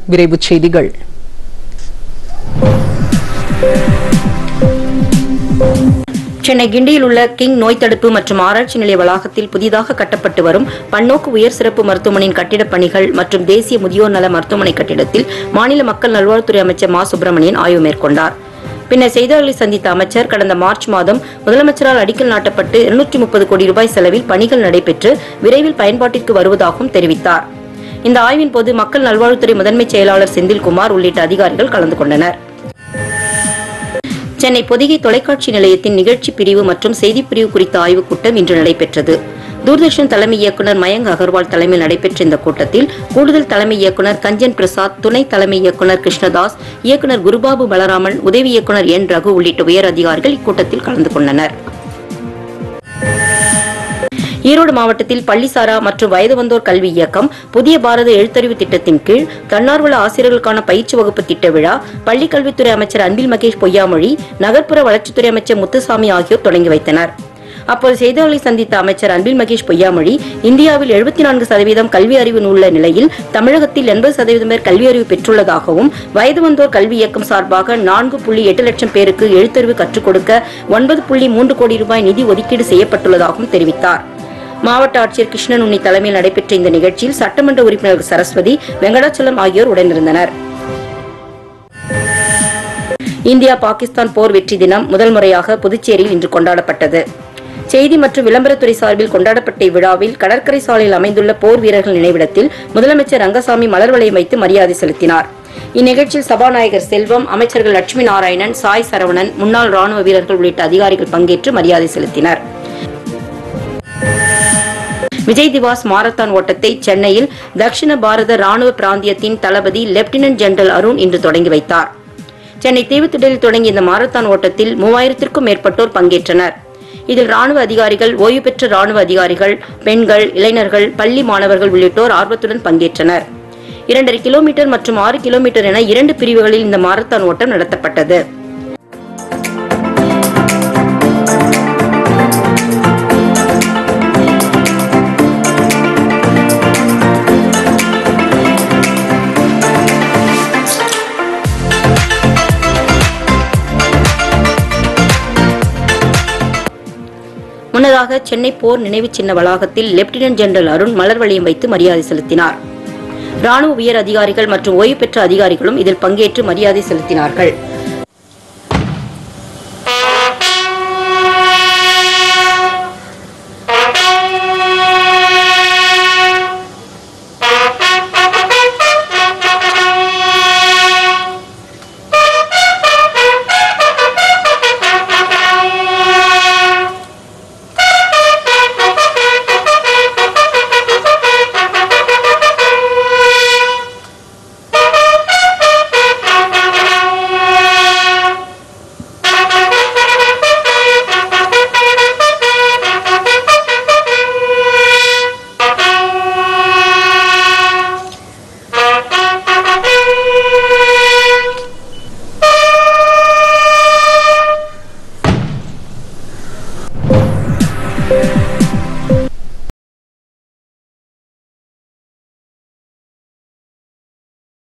விரைவுச் செய்திகள் சென்னை கிண்டியில் உள்ள கிங் நோய் தடுப்பு மற்றும் ஆராய்ச்சி நிலைய வளாகத்தில் புதிதாக கட்டப்பட்டு வரும் பன்னோக்கு உயர் சிறப்பு மருத்துவமனையின் கட்டிடப் பணிகள் மற்றும் தேசிய முதியோர் நல மருத்துவமனை கட்டிடத்தில் மாநில மக்கள் நல்வாழ்வுத்துறை அமைச்சர் மா சுப்பிரமணியன் ஆய்வு மேற்கொண்டார் பின்னர் செய்தியாளர்களை சந்தித்த அமைச்சர் கடந்த மார்ச் மாதம் முதலமைச்சரால் அடிக்கல் நாட்டப்பட்டு இருநூற்றி முப்பது கோடி ரூபாய் செலவில் பணிகள் நடைபெற்று விரைவில் பயன்பாட்டிற்கு வருவதாகவும் தெரிவித்தார் இந்த ஆய்வின் போது மக்கள் நல்வாழ்வுத்துறை முதன்மைச் செயலாளர் செந்தில்குமார் உள்ளிட்ட அதிகாரிகள் கலந்து கொண்டனர் சென்னை பொதிகை தொலைக்காட்சி நிலையத்தின் நிகழ்ச்சி பிரிவு மற்றும் செய்திப் பிரிவு குறித்த ஆய்வுக் கூட்டம் இன்று நடைபெற்றது தூர்தர்ஷன் தலைமை இயக்குநர் மயங்க் அகர்வால் தலைமையில் நடைபெற்ற இந்த கூட்டத்தில் கூடுதல் தலைமை இயக்குநர் கஞ்சன் பிரசாத் துணை தலைமை இயக்குநர் கிருஷ்ணதாஸ் இயக்குநர் குருபாபு பலராமன் உதவி இயக்குநர் என் ரகு உள்ளிட்ட உயர் அதிகாரிகள் இக்கூட்டத்தில் கலந்து கொண்டனர் ஈரோடு மாவட்டத்தில் பள்ளிசாரா மற்றும் வயது வந்தோர் கல்வி இயக்கம் புதிய பாரத எழுத்தறிவு திட்டத்தின் கீழ் தன்னார்வல ஆசிரியர்களுக்கான பயிற்சி வகுப்பு திட்ட விழா பள்ளிக் கல்வித்துறை அமைச்சர் அன்பில் மகேஷ் பொய்யாமொழி நகர்ப்புற வளர்ச்சித்துறை அமைச்சர் முத்துசாமி ஆகியோர் தொடங்கி வைத்தனர் அப்போது செய்தியாளர்களை சந்தித்த அமைச்சர் அன்பில் மகேஷ் பொய்யாமொழி இந்தியாவில் எழுபத்தி நான்கு சதவீதம் கல்வி அறிவு உள்ள நிலையில் தமிழகத்தில் எண்பது சதவீதம் பேர் கல்வி அறிவு பெற்றுள்ளதாகவும் வயது வந்தோர் கல்வி இயக்கம் சார்பாக நான்கு புள்ளி எட்டு லட்சம் பேருக்கு எழுத்தறிவு கற்றுக் கொடுக்க ஒன்பது புள்ளி மூன்று கோடி ரூபாய் நிதி ஒதுக்கீடு செய்யப்பட்டுள்ளதாகவும் தெரிவித்தார் மாவட்ட ஆட்சியர் கிருஷ்ணன் உன்னி தலைமையில் நடைபெற்ற இந்த நிகழ்ச்சியில் சட்டமன்ற உறுப்பினர் சரஸ்வதி வெங்கடாச்சலம் ஆகியோர் உடனிருந்தனர் இந்தியா பாகிஸ்தான் போர் வெற்றி தினம் முதல் முறையாக புதுச்சேரியில் இன்று கொண்டாடப்பட்டது செய்தி மற்றும் விளம்பரத்துறை சார்பில் கொண்டாடப்பட்ட இவ்விழாவில் கடற்கரை சாலையில் அமைந்துள்ள போர் வீரர்கள் நினைவிடத்தில் முதலமைச்சர் ரங்கசாமி மலர் வளையம் வைத்து மரியாதை செலுத்தினார் இந்நிகழ்ச்சியில் சபாநாயகர் செல்வம் அமைச்சர்கள் லட்சுமி நாராயணன் சாய் சரவணன் முன்னாள் ராணுவ வீரர்கள் உள்ளிட்ட அதிகாரிகள் பங்கேற்று மரியாதை செலுத்தினர் விஜய் திவாஸ் மாரத்தான் ஓட்டத்தை சென்னையில் தக்ஷிண பாரத ராணுவ பிராந்தியத்தின் தளபதி லெப்டினன்ட் ஜெனரல் அருண் இன்று தொடங்கி வைத்தார் சென்னை தீவுத்திடலில் தொடங்கிய இந்த மாரத்தான் ஓட்டத்தில் மூவாயிரத்திற்கும் மேற்பட்டோர் பங்கேற்றனர் இதில் ராணுவ அதிகாரிகள் ஓய்வு பெற்ற ராணுவ அதிகாரிகள் பெண்கள் இளைஞர்கள் பள்ளி மாணவர்கள் உள்ளிட்டோர் ஆர்வத்துடன் பங்கேற்றனர் இரண்டரை கிலோமீட்டர் மற்றும் ஆறு கிலோமீட்டர் என இரண்டு பிரிவுகளில் இந்த மாரத்தான் ஓட்டம் நடத்தப்பட்டது முன்னதாக சென்னை போர் நினைவு சின்ன வளாகத்தில் லெப்டினன்ட் ஜெனரல் அருண் மலர் வளையம் வைத்து மரியாதை செலுத்தினார் ராணுவ உயர் அதிகாரிகள் மற்றும் ஓய்வு பெற்ற அதிகாரிகளும் இதில் பங்கேற்று மரியாதை செலுத்தினார்கள்